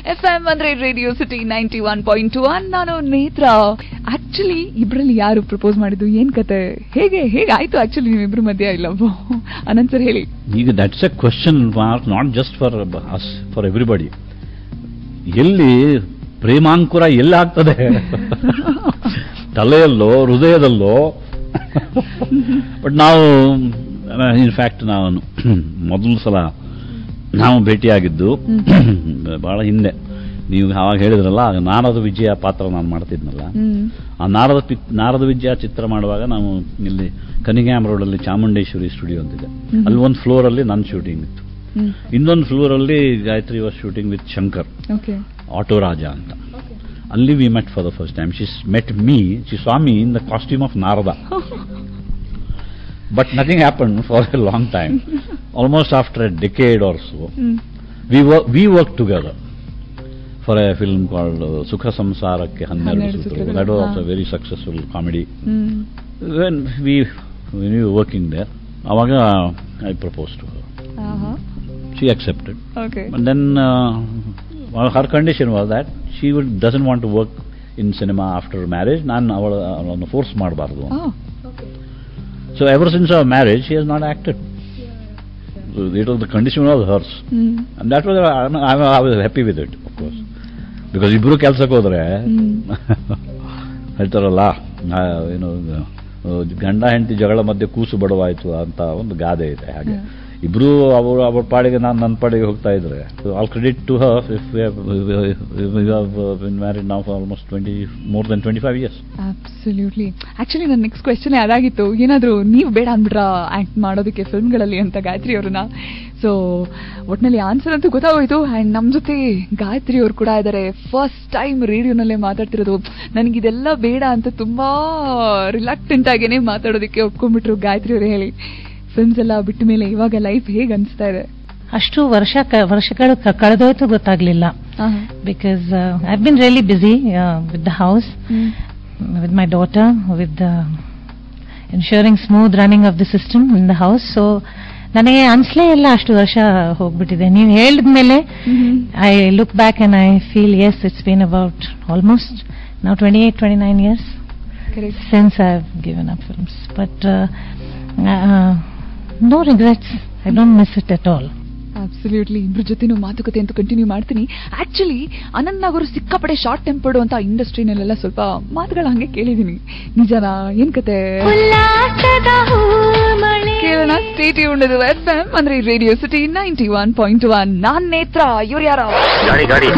F M ಅಂದ್ರೆ radio city ninety one point two one ನಾನು Netra actually ಇಬ್ರಲ್ಲಿ ಯಾರು propose ಮಾಡಿದ್ದು ಏನ್ ಕತೆ ಹೇಗೆ ಹೇಗೆ ಆಯ್ತು ಆಕ್ಚುಲಿ ನೀವಿಬ್ರು ಮಧ್ಯ ಇಲ್ಲ ಅನಂತ್ ಸರ್ ಹೇಳಿ ಈಗ that's a question mark not just for us for everybody ಎಲ್ಲಿ ಪ್ರೇಮಾಂಕುರ ಎಲ್ಲಿ ಆಗ್ತದೆ ತಲೆಯಲ್ಲೋ ಹೃದಯದಲ್ಲೋ ಬಟ್ ನಾವು ಇನ್ಫ್ಯಾಕ್ಟ್ ನಾವು ಮೊದಲ ಸಲ ನಾವು ಭೇಟಿಯಾಗಿದ್ದು ಬಹಳ ಹಿಂದೆ ನೀವು ಆವಾಗ ಹೇಳಿದ್ರಲ್ಲ ಆಗ ನಾರದ ವಿಜಯ ಪಾತ್ರ ನಾನು ಮಾಡ್ತಿದ್ನಲ್ಲ ಹ್ಮ್ ಆ ನಾರದ ಪಿ ನಾರದ ವಿಜಯ ಚಿತ್ರ ಮಾಡುವಾಗ ನಾವು ಇಲ್ಲಿ ಕನಿಗ್ಯಾಮ್ ರೋಡಲ್ಲಿ ಚಾಮುಂಡೇಶ್ವರಿ ಸ್ಟುಡಿಯೋ ಅಂತಿದೆ ಹ್ಮ್. ಅಲ್ಲಿ ಒಂದು ಫ್ಲೋರಲ್ಲಿ ನನ್ನ ಶೂಟಿಂಗ್ ಇತ್ತು ಹ್ಮ್ ಇನ್ನೊಂದು ಫ್ಲೋರಲ್ಲಿ Gayatri was shooting with Shankar okay auto Raja ಅಂತ ಅಲ್ಲಿ we met for the first time she met me she saw me in the costume of Narada but nothing happen for a long time almost after a decade or so hmm we we work together for a film called ಸುಖ ಸಂಸಾರಕ್ಕೆ ಹನ್ನೆರಡು ಹನ್ನೆರಡು ಸೂತ್ರಗಳು ಸೂತ್ರಗಳು, that was ಹಾ. A very successful comedy hmm when we when you working there ಅವಾಗ I propose to ಆಹಾ she accepted okay But then uh, well, her condition was that she would, doesn't want to work in cinema after marriage. ನಾನು ಅವಳ ಅವಳನ್ನು force ಮಾಡಬಾರ್ದು so ever since our marriage she has not acted it was the condition was hers hmm and that was I was happy with it course because ಇಬ್ರು ಕೆಲ್ಸಕ್ಕೆ ಹೋದ್ರೆ ಹ್ಮ್. ಹೇಳ್ತಾರಲ್ಲ ಆ, ಏನು ಆ, ಗಂಡ ಹೆಂಡತಿ ಜಗಳ ಮಧ್ಯೆ ಕೂಸು ಬಡವಾಯ್ತು ಅಂತ ಒಂದು ಗಾದೆ ಇದೆ ಹಾಗೆ ಹ್ಮ್. ಇಬ್ರು ಅವರು ಅವ್ರ ಪಾಡಿಗೆ ನಾನು ನನ್ನ ಪಾಡಿಗೆ ಹೋಗ್ತಾ ಇದ್ರೆ all credit to her we've been married ನಾವು almost twenty more than twenty five years absolutely actually ನನ್ನ ನೆಕ್ಸ್ಟ್ ಕ್ವೆಶನ್ ಅದಾಗಿತ್ತು ಏನಾದರೂ ನೀವು ಬೇಡ ಅಂದ್ಬಿಟ್ರಾ ಆಕ್ಟ್ ಮಾಡೋದಕ್ಕೆ ಫಿಲ್ಮ್ಗಳಲ್ಲಿ ಅಂತ ಗಾಯತ್ರಿ ಅವ್ರನ್ನ ಸೊ ಒಟ್ನಲ್ಲಿ ಆನ್ಸರ್ ಅಂತೂ ಗೊತ್ತಾಗೋಯ್ತು ಆ್ಯಂಡ್ ನಮ್ಮ ಜೊತೆ ಗಾಯತ್ರಿ ಅವರು ಕೂಡ ಇದ್ದಾರೆ ಫಸ್ಟ್ ಟೈಮ್ ರೇಡಿಯೋನಲ್ಲೇ ಮಾತಾಡ್ತಿರೋದು ನನಗಿದೆಲ್ಲ ಬೇಡ ಅಂತ ತುಂಬಾ ರಿಲಕ್ಟೆಂಟ್ ಆಗೇನೆ ಮಾತಾಡೋದಕ್ಕೆ ಒಪ್ಕೊಂಡ್ಬಿಟ್ರು ಗಾಯತ್ರಿ ಅವರು ಹೇಳಿ ಫಿಲ್ಮ್ಸ್ ಎಲ್ಲ ಬಿಟ್ಟ ಮೇಲೆ ಇವಾಗ ಲೈಫ್ ಹೇಗೆ ಅನಿಸ್ತಾ ಇದೆ ಅಷ್ಟು ವರ್ಷ ಕ- ವರ್ಷಗಳು ಕ- ಕಳೆದೋಯ್ತು ಗೊತ್ತಾಗ್ಲಿಲ್ಲ ಆಹಾ. Because I been really busy with the house hmm. with my daughter, with the ensuring smooth running of the system in the house. So ನನಗೆ ಅನ್ಸ್ಲೇ ಇಲ್ಲ ಅಷ್ಟು ವರ್ಷ ಹೋಗ್ಬಿಟ್ಟಿದೆ ನೀವು ಹೇಳಿದ್ಮೇಲೆ hmm. I look back and I feel as it's been about almost ನಾವು twenty eight twenty nine years Correct. Since I have given up films but no regrets I don't miss it at all absolutely ಇಬ್ರ ಜೊತೆನೂ ಮಾತುಕತೆ ಅಂತ continue ಮಾಡ್ತೀನಿ actually Anant ನಾಗರು ಸಿಕ್ಕಾಪಡೆ short tempered ಅಂತ ಇಂಡಸ್ಟ್ರಿನಲ್ಲೆಲ್ಲ ಸ್ವಲ್ಪ ಮಾತುಗಳ ಹಂಗೆ ಕೇಳಿದೀನಿ ನಿಜನಾ ಏನ್ ಕತೆ ಕೇಳೋಣ ಸ್ಟೇಟ್ ಉಂಡದು ಎಫ್ ಎಂ ಅಂದ್ರೆ radio city ninety one point one ನಾನ್ ನೇತ್ರ ಇವ್ರು ಯಾರ ಗಾಡಿ ಗಾಡಿ